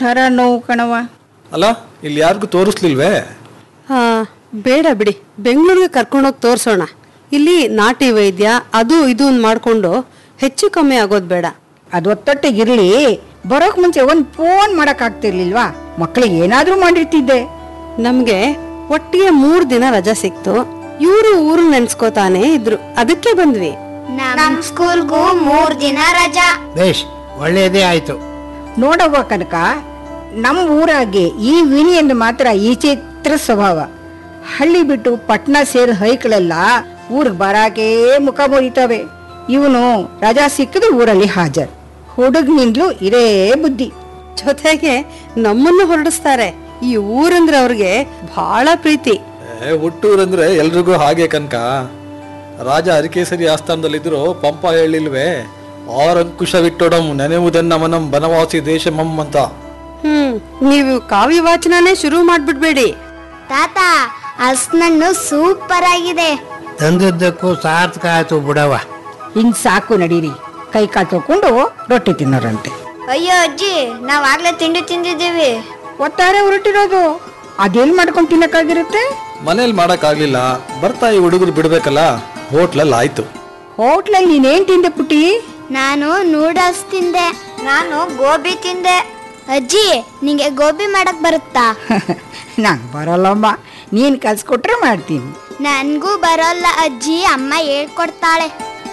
ಒಂಥರ ನೋವು ಕಣವ ಅಲ್ಲ ಇಲ್ಲಿ ಯಾರಿಗೂ ತೋರಿಸ್ಲಿಲ್ವೇ ಹಾ ಬೇಡ ಬಿಡಿ ಬೆಂಗಳೂರಿಗೆ ಕರ್ಕೊಂಡೋಗಿ ತೋರ್ಸೋಣ ಇಲ್ಲಿ ನಾಟಿ ವೈದ್ಯ ಅದು ಇದು ಅಂದ್ ಮಾಡ್ಕೊಂಡು ಹೆಚ್ಚು ಕಮ್ಮಿ ಆಗೋದು ಬೇಡ ಅದು ಒತ್ತೊಟ್ಟಿಗಿರ್ಲಿ ಬರೋಕ್ ಮುಂಚೆ ಒಂದ್ ಫೋನ್ ಮಾಡಕ್ ಆಗ್ತಿರ್ಲಿಲ್ವಾ ಮಕ್ಳಿಗೆ ಏನಾದ್ರೂ ಮಾಡಿರ್ತಿದ್ದೆ ನಮ್ಗೆ ಒಟ್ಟಿಗೆ ಮೂರ್ ದಿನ ರಜಾ ಸಿಕ್ತು ಇವರು ಊರು ನೆನ್ಸ್ಕೋತಾನೆ ಇದ್ರು ಅದಕ್ಕೆ ಬಂದ್ವಿ ನಮ್ ಸ್ಕೂಲ್ಗೂ ಮೂರ್ ದಿನ ರಜಾ ಬೇಷ್ ಒಳ್ಳೆಯದೇ ಆಯ್ತು ನೋಡವ್ವ ಕನಕ ನಮ್ಮ ಊರಾಗೆ ಈ ವಿನಿಯಂದು ಮಾತ್ರ ಈ ಚಿತ್ರ ಸ್ವಭಾವ ಹಳ್ಳಿ ಬಿಟ್ಟು ಪಟ್ನ ಸೇರಿ ಹೈಕಳೆಲ್ಲ ಊರಿಗೆ ಬರಾಕೆ ಮುಖ ಮುರಿತವೆ ಇವನು ರಜಾ ಸಿಕ್ಕಿದ್ರೆ ಊರಲ್ಲಿ ಹಾಜರ್ ಹುಡುಗನಿಂದಲೂ ಇದೇ ಬುದ್ಧಿ ಜೊತೆಗೆ ನಮ್ಮನ್ನು ಹೊರಡಿಸ್ತಾರೆ ಈ ಊರಂದ್ರೆ ಅವ್ರಿಗೆ ಬಹಳ ಪ್ರೀತಿ ಏ, ಹುಟ್ಟೂರಂದ್ರೆ ಎಲ್ರಿಗೂ ಹಾಗೆ ಕನಕ ರಾಜ ಅರಿಕೇಸರಿ ಆಸ್ಥಾನದಲ್ಲಿದ್ರು ಪಂಪ ಹೇಳಿಲ್ವೇ ಆರಂಕುಶವಿಟ್ಟೊಡಂ ನೆನೆವುದನ್ನ ಮನಂ ಬನವಾಸಿ ದೇಶಮಂ ಅಂತ ಹ್ಮ್ ನೀವು ಕಾವ್ಯ ವಾಚನನೇ ಶುರು ಮಾಡ್ಬಿಡ್ಬೇಡಿ ತಾತ ಹಸ್ನಣ್ಣು ಸೂಪರ್ ಆಗಿದೆ ತಂದದ್ದಕ್ಕೂ ಸಾರ್ಥಕ ಆಯ್ತು ಬಿಡವ ಹಿಂಗ್ ಸಾಕು ನಡೀರಿ ಕೈ ಕಾಲು ತೊಕೊಂಡು ರೊಟ್ಟಿ ತಿನ್ನೋರಂತೆ ಅಯ್ಯೋ ಅಜ್ಜಿ ನಾವ್ ಆಗ್ಲೇ ತಿಂಡಿ ತಿಂದಿದ್ದೀವಿ ಒತ್ತಾರೆ ಹೊರಟಿರೋದು ಅದೆಲ್ ಮಾಡ್ಕೊಂಡು ತಿನ್ನಕ್ಕಾಗಿರುತ್ತೆ ಮನೇಲಿ ಮಾಡಕ್ಕಾಗ್ಲಿಲ್ಲ ಬರ್ತಾ ಈ ಹುಡುಗರು ಬಿಡ್ಬೇಕಲ್ಲ ಹೋಟ್ಲಲ್ಲಿ ಆಯ್ತು ಹೋಟ್ಲಲ್ಲಿ ನೀನೇನ್ ತಿಂದೆ ಪುಟಿ ನಾನು ನೂಡಲ್ಸ್ ತಿಂದೆ ನಾನು ಗೋಬಿ ತಿಂದೆ ಅಜ್ಜಿ ನಿಂಗೆ ಗೋಬಿ ಮಾಡಕ್ ಬರುತ್ತಾ ನಂಗೆ ಬರಲ್ಲಮ್ಮ ನೀನು ಕಲ್ಸ್ಕೊಟ್ರೆ ಮಾಡ್ತೀನಿ ನನ್ಗೂ ಬರೋಲ್ಲ ಅಜ್ಜಿ ಅಮ್ಮ ಹೇಳ್ಕೊಡ್ತಾಳೆ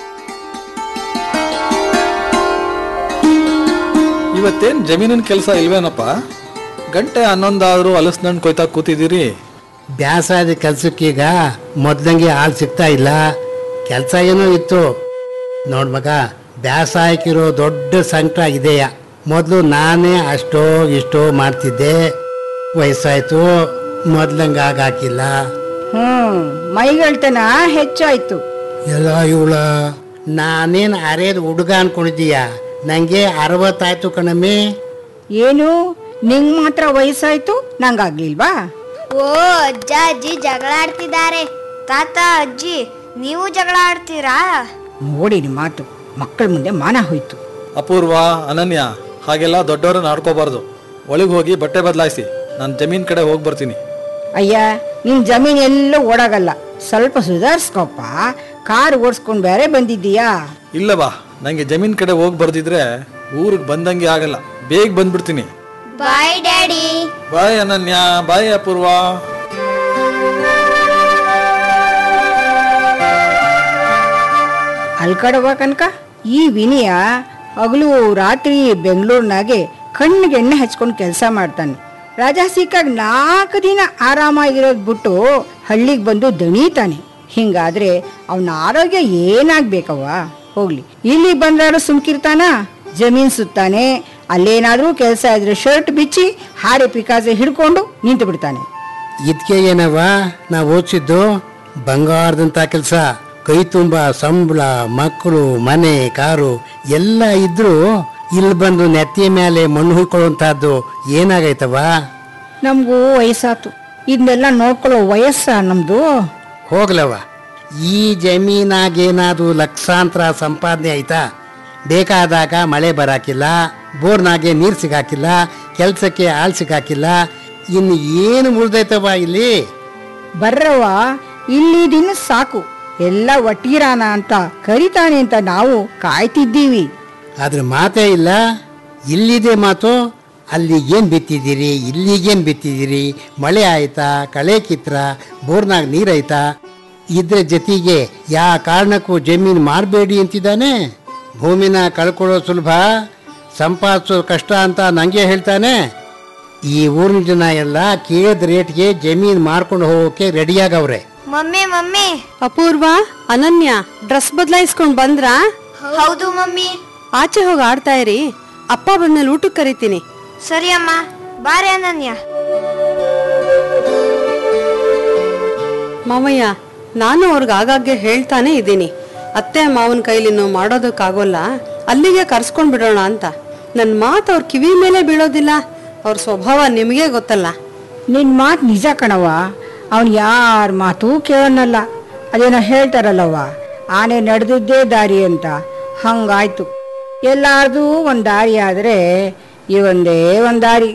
ಇವತ್ತೇನ್ ಜಮೀನಿನ ಕೆಲಸ ಇಲ್ವೇನಪ್ಪ ಗಂಟೆ ಹನ್ನೊಂದಾದ್ರೂ ಹಲಸಿನಣ್ಣು ಕೊಯ್ತಾ ಕೂತಿದ್ದೀರಿ ಬ್ಯಾಸಾದ ಕೆಲ್ಸಕ್ಕೀಗ ಮೊದ್ಲಂಗೆ ಆಳ್ ಸಿಗ್ತಾ ಇಲ್ಲ ಕೆಲಸ ಏನೋ ಇತ್ತು ನೋಡ್ ಮಗ ಬ್ಯಾಸಾಯಕ್ಕಿರೋ ದೊಡ್ಡ ಸಂಕಟ ಇದೆಯಾ ಮೊದಲು ನಾನೇ ಅಷ್ಟೋ ಇಷ್ಟೋ ಮಾಡ್ತಿದ್ದೆ ವಯಸ್ಸಾಯ್ತು ಮೊದ್ಲಂಗೆ ಆಗಾಕಿಲ್ಲ ಹ್ಮ್ ಮೈಗಳ್ತನ ಹೆಚ್ಚಾಯ್ತು ಎಲ್ಲ ಇವಳ ನಾನೇನು ಅರೇದ್ ಹುಡುಗ ಅನ್ಕೊಂಡಿದ್ದೀಯ ನಂಗೆ ಅರವತ್ತಾಯ್ತು ಕಣಮ್ಮಿ ಏನು ನಿಂಗ್ ಮಾತ್ರ ವಯಸ್ಸಾಯ್ತು ನಂಗಾಗ್ಲಿಲ್ವಾ ಓ ಅಜ್ಜ ಅಜ್ಜಿ ಜಗಳ ಆಡ್ತಿದ್ದಾರೆ ತಾತ ಅಜ್ಜಿ ನೀವು ಜಗಳ ಆಡ್ತೀರಾ ನೋಡಿ ನಿಮ್ ಮಾತು ಮಕ್ಕಳ ಮುಂದೆ ಮಾನ ಹೋಯ್ತು ಅಪೂರ್ವ ಅನನ್ಯ ಹಾಗೆಲ್ಲ ದೊಡ್ಡವ್ರನ್ನ ಆಡ್ಕೋಬಾರ್ದು ಒಳಗೆ ಹೋಗಿ ಬಟ್ಟೆ ಬದಲಾಯಿಸಿ ನಾನು ಜಮೀನ್ ಕಡೆ ಹೋಗಿ ಬರ್ತೀನಿ ಅಯ್ಯ ನಿನ್ ಜಮೀನ್ ಎಲ್ಲೂ ಓಡಾಗಲ್ಲ ಸ್ವಲ್ಪ ಸುಧಾರಿಸ್ಕೊಪ್ಪ ಕಾರ್ ಓಡಿಸ್ಕೊಂಡ್ ಬೇರೆ ಬಂದಿದ್ದೀಯಾ ಇಲ್ಲ ಬಾ ನಂಗೆ ಜಮೀನ್ ಕಡೆ ಹೋಗಿ ಬರ್ದಿದ್ರೆ ಊರಿಗೆ ಬಂದಂಗೆ ಆಗಲ್ಲ ಬೇಗ ಬಂದ್ಬಿಡ್ತೀನಿ ಬಾಯ್ ಡ್ಯಾಡಿ ಬಾಯ್ ಅನನ್ಯ ಬಾಯ್ ಅಪೂರ್ವ ಅಲ್ಕಡವ ಕನಕ ಈ ವಿನಿಯ ಹಗಲು ರಾತ್ರಿ ಬೆಂಗಳೂರಿನಾಗೆ ಕಣ್ಣಿಗೆ ಎಣ್ಣೆ ಹಚ್ಕೊಂಡು ಕೆಲಸ ಮಾಡ್ತಾನೆ ರಾಜಾ ಸಿಕ್ಕಾಗ ನಾಲ್ಕು ದಿನ ಆರಾಮಾಗಿರೋದು ಬಿಟ್ಟು ಹಳ್ಳಿಗೆ ಬಂದು ದಣಿತಾನೆ ಹಿಂಗಾದ್ರೆ ಅವನ ಆರೋಗ್ಯ ಏನಾಗ್ಬೇಕವ್ವ ಹೋಗ್ಲಿ ಇಲ್ಲಿ ಬಂದ್ರಾರು ಸುಮ್ಕಿರ್ತಾನ ಜಮೀನ್ ಸುತ್ತಾನೆ ಅಲ್ಲೇನಾದ್ರೂ ಕೆಲಸ ಇದ್ರೆ ಶರ್ಟ್ ಬಿಚ್ಚಿ ಹಾರೆ ಪಿಕಾಸೆ ಹಿಡ್ಕೊಂಡು ನಿಂತು ಬಿಡ್ತಾನೆ ಇದಕ್ಕೆ ಏನವ ನಾವು ಓದಿಸಿದ್ದು ಬಂಗಾರದಂತ ಕೆಲಸ ಕೈ ತುಂಬ ಸಂಬಳ ಮಕ್ಕಳು ಮನೆ ಕಾರು ಎಲ್ಲ ಇದ್ರೂ ಇಲ್ಲಿ ಬಂದು ನೆತ್ತಿಯ ಮೇಲೆ ಮಣ್ಣು ಹುಯ್ಕೊಳ್ಳುವಂತಹದ್ದು ಏನಾಗೈತವ ನಮಗೂ ವಯಸ್ಸಾತು ಇದನ್ನೆಲ್ಲ ನೋಡ್ಕೊಳ್ಳೋ ವಯಸ್ಸ ನಮ್ದು ಹೋಗ್ಲವ ಈ ಜಮೀನಾಗೇನಾದ್ರು ಲಕ್ಷಾಂತರ ಸಂಪಾದನೆ ಆಯ್ತಾ ಬೇಕಾದಾಗ ಮಳೆ ಬರಾಕಿಲ್ಲ ಬೋರ್ನಾಗೆ ನೀರು ಸಿಗಾಕಿಲ್ಲ ಕೆಲಸಕ್ಕೆ ಆಳ್ ಸಿಗಾಕಿಲ್ಲ ಇನ್ನು ಏನು ಉಳ್ದೈತವ ಇಲ್ಲಿ ಬರ್ರವ್ವ ಇಲ್ಲಿ ದಿನ ಸಾಕು ಎಲ್ಲ ಒಟ್ಟಿರಾನ ಅಂತ ಕರಿತಾನೆ ಅಂತ ನಾವು ಕಾಯ್ತಿದ್ದೀವಿ ಆದ್ರೆ ಮಾತೇ ಇಲ್ಲ ಇಲ್ಲಿದೆ ಮಾತು ಅಲ್ಲಿ ಏನು ಬಿತ್ತಿದ್ದೀರಿ ಇಲ್ಲಿಗೇನು ಬಿತ್ತಿದ್ದೀರಿ ಮಳೆ ಆಯ್ತಾ ಕಳೆ ಕಿತ್ರ ಬೋರ್ನಾಗ ನೀರಾಯ್ತಾ ಇದ್ರ ಜೊತೆಗೆ ಯಾವ ಕಾರಣಕ್ಕೂ ಜಮೀನು ಮಾರಬೇಡಿ ಅಂತಿದ್ದಾನೆ ಭೂಮಿನ ಕಳ್ಕೊಳ್ಳೋ ಸುಲಭ ಸಂಪಾದಿಸೋದು ಕಷ್ಟ ಅಂತ ನನಗೆ ಹೇಳ್ತಾನೆ ಈ ಊರಿನ ಜನ ಎಲ್ಲ ಕೇಳಿದ ರೇಟ್ಗೆ ಜಮೀನು ಮಾರ್ಕೊಂಡು ಹೋಗೋಕೆ ರೆಡಿಯಾಗವ್ರೆ ಮಮ್ಮಿ ಮಮ್ಮಿ ಅಪೂರ್ವ ಅನನ್ಯ ಡ್ರೆಸ್ ಬದಲಾಯಿಸ್ಕೊಂಡ್ ಬಂದ್ರಾ ಹೌದು ಮಮ್ಮಿ ಆಚೆ ಹೋಗಿ ಆಡ್ತಾ ಇರಿ ಅಪ್ಪ ಬಂದ್ಮೇಲೆ ಊಟಕ್ಕೆ ಕರಿತೀನಿ ಸರಿ ಅಮ್ಮ ಬಾರೆ ಅನನ್ಯ ಮಾವಯ್ಯ ನಾನು ಅವ್ರಿಗೆ ಆಗಾಗ್ಗೆ ಹೇಳ್ತಾನೆ ಇದ್ದೀನಿ ಅತ್ತೆ ಮಾವನ ಕೈಲಿ ನೀವು ಮಾಡೋದಕ್ಕಾಗೋಲ್ಲ ಅಲ್ಲಿಗೆ ಕರ್ಸ್ಕೊಂಡ್ ಬಿಡೋಣ ಅಂತ ನನ್ನ ಮಾತು ಅವ್ರ ಕಿವಿ ಮೇಲೆ ಬೀಳೋದಿಲ್ಲ ಅವ್ರ ಸ್ವಭಾವ ನಿಮಗೆ ಗೊತ್ತಲ್ಲ ನಿನ್ ಮಾತು ನಿಜ ಕಣವ ಅವನು ಯಾರ ಮಾತು ಕೇಳೋನಲ್ಲ ಅದೇನೋ ಹೇಳ್ತಾರಲ್ಲವ್ವ ಆನೆ ನಡೆದಿದ್ದೇ ದಾರಿ ಅಂತ ಹಂಗಾಯ್ತು ಎಲ್ಲಾರ್ದು ಒಂದು ದಾರಿ ಆದರೆ ಇವೊಂದೇ ಒಂದು ದಾರಿ